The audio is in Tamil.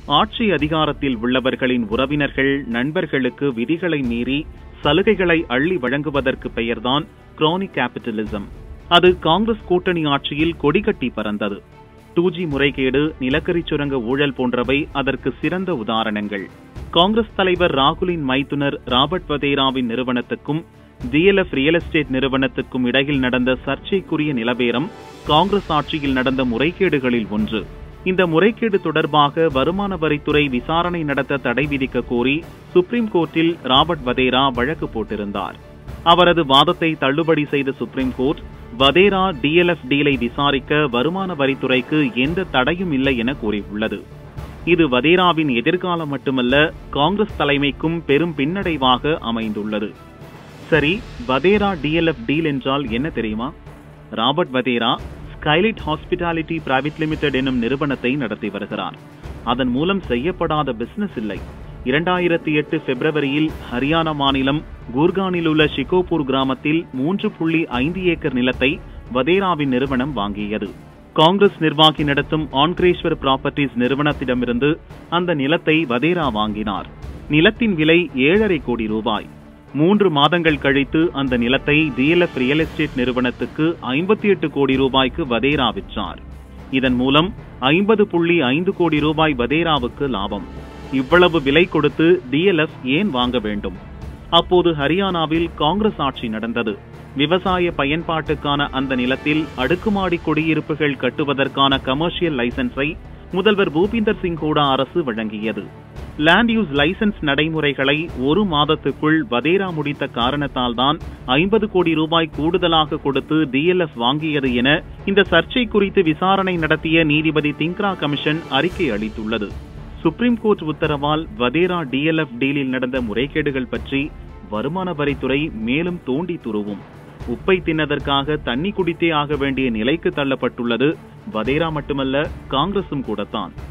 ஆட்சி அதிகாரத்தில் உள்ளவர்களின் உறவினர்கள் நண்பர்களுக்கு விதிகளை மீறி சலுகைகளை அள்ளி வழங்குவதற்கு பெயர்தான் குரோனிக் கேபிட்டலிசம் அது காங்கிரஸ் கூட்டணி ஆட்சியில் கொடிகட்டி பறந்தது டூ ஜி முறைகேடு நிலக்கரி சுரங்க ஊழல் போன்றவை அதற்கு சிறந்த உதாரணங்கள் காங்கிரஸ் தலைவர் ராகுலின் மைத்துனர் ராபர்ட் வதேராவின் நிறுவனத்துக்கும் டிஎல்எஃப் ரியல் எஸ்டேட் நிறுவனத்துக்கும் இடையில் நடந்த சர்ச்சைக்குரிய நிலவேரம் காங்கிரஸ் ஆட்சியில் நடந்த முறைகேடுகளில் ஒன்று இந்த முறைகேடு தொடர்பாக வருமான வரித்துறை விசாரணை நடத்த தடை விதிக்க கோரி சுப்ரீம் கோர்ட்டில் ராபர்ட் வதேரா வழக்கு போட்டிருந்தார் அவரது வாதத்தை தள்ளுபடி செய்த சுப்ரீம் கோர்ட் வதேரா டிஎல்எஃப் டீலை விசாரிக்க வருமான வரித்துறைக்கு எந்த தடையும் இல்லை என கூறியுள்ளது இது வதேராவின் எதிர்காலம் மட்டுமல்ல காங்கிரஸ் தலைமைக்கும் பெரும் பின்னடைவாக அமைந்துள்ளது சரி வதேரா டிஎல்எஃப் டீல் என்றால் என்ன தெரியுமா Robert Vadra Skylight Hospitality Private Limited எனும் நிறுவனத்தை நடத்தி வருகிறார் அதன் மூலம் செய்யப்படாத பிசினஸ் இல்லை இரண்டாயிரத்தி எட்டு பிப்ரவரியில் ஹரியானா மாநிலம் குர்கானில் உள்ள ஷிகோபூர் கிராமத்தில் மூன்று புள்ளி ஐந்து ஏக்கர் நிலத்தை வதேராவின் நிறுவனம் வாங்கியது காங்கிரஸ் நிர்வாகி நடத்தும் ஆன்கிரேஸ்வர் ப்ராப்பர்ட்டிஸ் நிறுவனத்திடமிருந்து அந்த நிலத்தை வதேரா வாங்கினார் நிலத்தின் விலை ஏழரை கோடி ரூபாய் மூன்று மாதங்கள் கழித்து அந்த நிலத்தை டிஎல்எஃப் ரியல் எஸ்டேட் நிறுவனத்துக்கு ஐம்பத்தி எட்டு கோடி ரூபாய்க்கு வதேரா விற்றார் இதன் மூலம் ஐம்பது புள்ளி ஐந்து கோடி ரூபாய் வதேராவுக்கு லாபம் இவ்வளவு விலை கொடுத்து டிஎல்எஃப் ஏன் வாங்க வேண்டும் அப்போது ஹரியானாவில் காங்கிரஸ் ஆட்சி நடந்தது விவசாய பயன்பாட்டுக்கான அந்த நிலத்தில் அடுக்குமாடி குடியிருப்புகள் கட்டுவதற்கான கமர்ஷியல் லைசன்ஸை முதல்வர் பூபிந்தர் சிங் ஹூடா அரசு வழங்கியது லேண்ட் யூஸ் லைசன்ஸ் நடைமுறைகளை ஒரு மாதத்துக்குள் வதேரா முடித்த காரணத்தால் தான் ஐம்பது கோடி ரூபாய் கூடுதலாக கொடுத்து டிஎல்எஃப் வாங்கியது என இந்த சர்ச்சை குறித்து விசாரணை நடத்திய நீதிபதி திங்க்ரா கமிஷன் அறிக்கை அளித்துள்ளது சுப்ரீம் கோர்ட் உத்தரவால் வதேரா டிஎல்எஃப் டீலில் நடந்த முறைகேடுகள் பற்றி வருமான வரித்துறை மேலும் தோண்டி துருவும் உப்பை தின்னதற்காக தண்ணி குடித்தே ஆக வேண்டிய நிலைக்கு தள்ளப்பட்டுள்ளது வதேரா மட்டுமல்ல காங்கிரசும் கூடத்தான்